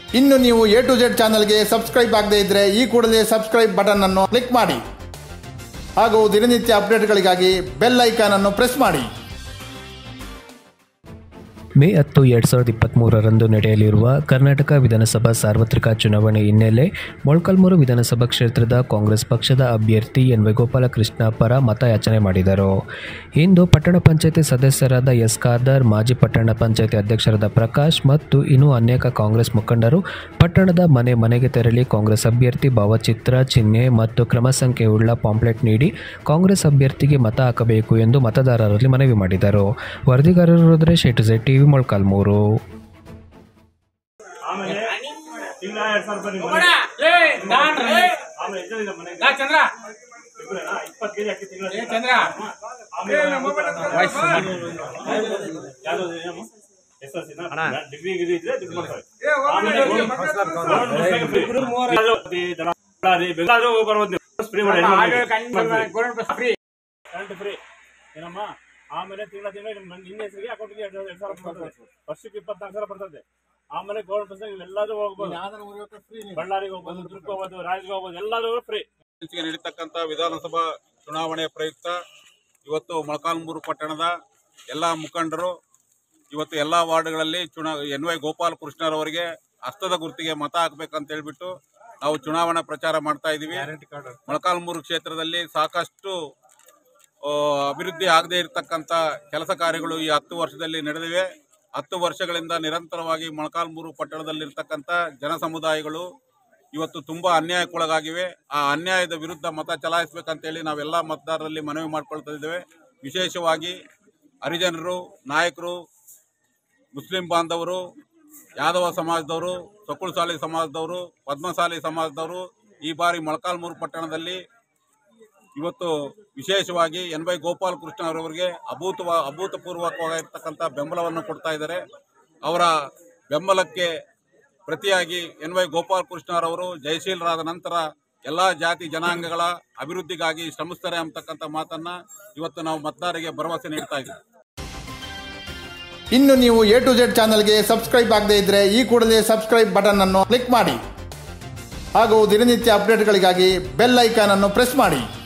ಇನ್ನು ನೀವು A to Z ಚಾನಲ್ಗೆ ಸಬ್ಸ್ಕ್ರೈಬ್ ಆಗದೇ ಇದ್ರೆ ಈ ಕೂಡಲೇ ಸಬ್ಸ್ಕ್ರೈಬ್ ಬಟನ್ ಅನ್ನು ಕ್ಲಿಕ್ ಮಾಡಿ ಹಾಗೂ ದಿನನಿತ್ಯ ಅಪ್ಡೇಟ್ಗಳಿಗಾಗಿ ಬೆಲ್ ಐಕಾನ್ ಅನ್ನು ಪ್ರೆಸ್ ಮಾಡಿ ಮೇ ಹತ್ತು ಎರಡು ಸಾವಿರದ ಇಪ್ಪತ್ತ್ಮೂರರಂದು ನಡೆಯಲಿರುವ ಕರ್ನಾಟಕ ವಿಧಾನಸಭಾ ಸಾರ್ವತ್ರಿಕ ಚುನಾವಣೆ ಹಿನ್ನೆಲೆ ಮೊಳಕಾಲ್ಮೂರು ವಿಧಾನಸಭಾ ಕ್ಷೇತ್ರದ ಕಾಂಗ್ರೆಸ್ ಪಕ್ಷದ ಅಭ್ಯರ್ಥಿ ಎನ್ ವೈ ಗೋಪಾಲಕೃಷ್ಣ ಪರ ಮತಯಾಚನೆ ಮಾಡಿದರು ಇಂದು ಪಟ್ಟಣ ಪಂಚಾಯತಿ ಸದಸ್ಯರಾದ ಎಸ್ ಖಾದರ್ ಮಾಜಿ ಪಟ್ಟಣ ಪಂಚಾಯತಿ ಅಧ್ಯಕ್ಷರಾದ ಪ್ರಕಾಶ್ ಮತ್ತು ಇನ್ನೂ ಅನೇಕ ಕಾಂಗ್ರೆಸ್ ಮುಖಂಡರು ಪಟ್ಟಣದ ಮನೆ ಮನೆಗೆ ತೆರಳಿ ಕಾಂಗ್ರೆಸ್ ಅಭ್ಯರ್ಥಿ ಭಾವಚಿತ್ರ ಚಿಹ್ನೆ ಮತ್ತು ಕ್ರಮ ಸಂಖ್ಯೆಯುಳ್ಳ ಪಾಂಪ್ಲೆಟ್ ನೀಡಿ ಕಾಂಗ್ರೆಸ್ ಅಭ್ಯರ್ಥಿಗೆ ಮತ ಹಾಕಬೇಕು ಎಂದು ಮತದಾರರಲ್ಲಿ ಮನವಿ ಮಾಡಿದರು ವರದಿಗಾರರು Rudresh A to Z TV Molakalmuru ಆಮೇಲೆ ತಿಂಗಳ ಎರಡ್ ಸಾವಿರ ರೂಪಾಯಿ ನಿಮ್ಮ ಹೋಗೋಣ. ಮನೆ. ಏ, ನಾನ್ ರೇ. ಆಮೇಲೆ ಎಷ್ಟು ಜನ ಮನೆಗೆ ಲಾ ಚಂದ್ರ ಇಬ್ರೇನಾ? ಇಪ್ಪತ್ತು ಕೆಜಿ ಅಕ್ಕಿ ತಿಂಗಳ ಏ ಚಂದ್ರ ಆಮೇಲೆ ವಾಯ್ಸ್ ಯಾವ್ದು ಏನು? SLC ನಾ? ಡಿಗ್ರಿ ಗಿಗ್ರಿ ಇದ್ರೆ ದುಡ್ಡು ಮಾಡ್ತಾರೆ. ಆಮೇಲೆ ಗೋಲ್ಡ್ ಫ್ರೀ. ಎಲ್ಲಾದ್ರೂ ಹೋಗ್ತಿ, ದನ, ಬಳ್ಳಾರಿ, ಬೆಂಗಳೂರು ಹೋಗಿ ಬರ್ಬೋದು ನೀವು. ಫ್ರೀ ಮಾಡಿ, ಹೆಣ್ಮಕ್ಳಿಗೆ. ಫ್ರೀ ಕರೆಂಟ್ ಫ್ರೀ ಏನಮ್ಮ ಆಮೇಲೆ ತಿಂಗಳ ತಿಂಗಳ ನಿಮ್ಮ ನಿನ್ನ ಹೆಸರಿಗೆ ಅಕೌಂಟ್ಗೆ ಎರಡು ಎರಡು ಸಾವಿರ ಬರ್ತದೆ ವರ್ಷಕ್ಕೆ ಇಪ್ಪತ್ನಾಲ್ಕು ಸಾವಿರ ಬರ್ತದೆ ಆಮೇಲೆ ಗೌರ್ಮೆಂಟ್ ಬಸ್ ಎಲ್ಲಾದ್ರೂ ಹೋಗ್ಬೋದು ಬಳ್ಳಾರಿಗೆ ಹೋಗ್ಬೋದು ದುರ್ಗ ಹೋಗ್ಬೋದು ರಾಜ್ಗೆ ಹೋಗ್ಬೋದು ಎಲ್ಲಾದ್ರೂ ಫ್ರೀ ಇತ್ತೀಚೆಗೆ ನಡೀತಕ್ಕಂಥ ವಿಧಾನಸಭಾ ಚುನಾವಣೆ ಪ್ರಯುಕ್ತ ಇವತ್ತು ಮೊಳಕಾಲ್ಮೂರು ಪಟ್ಟಣದ ಎಲ್ಲ ಮುಖಂಡರು ಇವತ್ತು ಎಲ್ಲ ವಾರ್ಡ್ಗಳಲ್ಲಿ ಚುನಾ ಎನ್ ವೈ ಗೋಪಾಲ ಕೃಷ್ಣರವರಿಗೆ ಹಸ್ತದ ಗುರುತಿಗೆ ಮತ ಹಾಕ್ಬೇಕಂತ ಹೇಳ್ಬಿಟ್ಟು ನಾವು ಚುನಾವಣಾ ಪ್ರಚಾರ ಮಾಡ್ತಾ ಇದ್ದೀವಿ ಮೊಳಕಾಲ್ಮೂರು ಕ್ಷೇತ್ರದಲ್ಲಿ ಸಾಕಷ್ಟು ಆ, ಅಭಿವೃದ್ಧಿ ಆಗದೇ ಇರತಕ್ಕಂಥ ಕೆಲಸ ಕಾರ್ಯಗಳು ಈ ಹತ್ತು ವರ್ಷದಲ್ಲಿ ನಡೆದಿವೆ ಹತ್ತು ವರ್ಷಗಳಿಂದ ನಿರಂತರವಾಗಿ ಮೊಳಕಾಲ್ಮೂರು ಪಟ್ಟಣದಲ್ಲಿರ್ತಕ್ಕಂಥ ಜನ ಸಮುದಾಯಗಳು ಇವತ್ತು ತುಂಬಾ ಅನ್ಯಾಯಕ್ಕೊಳಗಾಗಿವೆ ಆ ಅನ್ಯಾಯದ ವಿರುದ್ಧ ಮತ ಚಲಾಯಿಸಬೇಕಂತೇಳಿ ನಾವೆಲ್ಲ ಮತದಾರರಲ್ಲಿ ಮನವಿ ಮಾಡ್ಕೊಳ್ತಾ ಇದ್ದೇವೆ ವಿಶೇಷವಾಗಿ ಹರಿಜನರು ನಾಯಕರು ಮುಸ್ಲಿಂ ಬಾಂಧವರು ಯಾದವ ಸಮಾಜದವರು ಸಕುಳಸಾಲಿ ಸಮಾಜದವರು ಪದ್ಮಸಾಲಿ ಸಮಾಜದವರು ಈ ಬಾರಿ ಮೊಳಕಾಲ್ಮೂರು ಪಟ್ಟಣದಲ್ಲಿ ಇವತ್ತು ವಿಶೇಷವಾಗಿ ಎನ್ ವೈ ಗೋಪಾಲ್ ಕೃಷ್ಣ ಅವರವರಿಗೆ ಅಭೂತವ ಅಭೂತಪೂರ್ವಕವಾಗಿರ್ತಕ್ಕಂಥ ಬೆಂಬಲವನ್ನು ಕೊಡ್ತಾ ಇದ್ದಾರೆ ಅವರ ಬೆಂಬಲಕ್ಕೆ ಪ್ರತಿಯಾಗಿ ಎನ್ ವೈ ಗೋಪಾಲ್ ಕೃಷ್ಣರವರು ಜಯಶೀಲರಾದ ನಂತರ ಎಲ್ಲ ಜಾತಿ ಜನಾಂಗಗಳ ಅಭಿವೃದ್ಧಿಗಾಗಿ ಶ್ರಮಿಸ್ತಾರೆ ಅಂತಕ್ಕಂಥ ಮಾತನ್ನ ಇವತ್ತು ನಾವು ಮತದಾರರಿಗೆ ಭರವಸೆ ನೀಡ್ತಾ ಇದ್ದೀವಿ ಇನ್ನು ನೀವು ಎ ಟು ಜೆಡ್ ಚಾನಲ್ಗೆ ಸಬ್ಸ್ಕ್ರೈಬ್ ಆಗದೇ ಇದ್ರೆ ಈ ಕೂಡಲೇ ಸಬ್ಸ್ಕ್ರೈಬ್ ಬಟನ್ ಅನ್ನು ಕ್ಲಿಕ್ ಮಾಡಿ ಹಾಗೂ ದಿನನಿತ್ಯ ಅಪ್ಡೇಟ್ಗಳಿಗಾಗಿ ಬೆಲ್ ಐಕಾನ್ ಅನ್ನು ಪ್ರೆಸ್ ಮಾಡಿ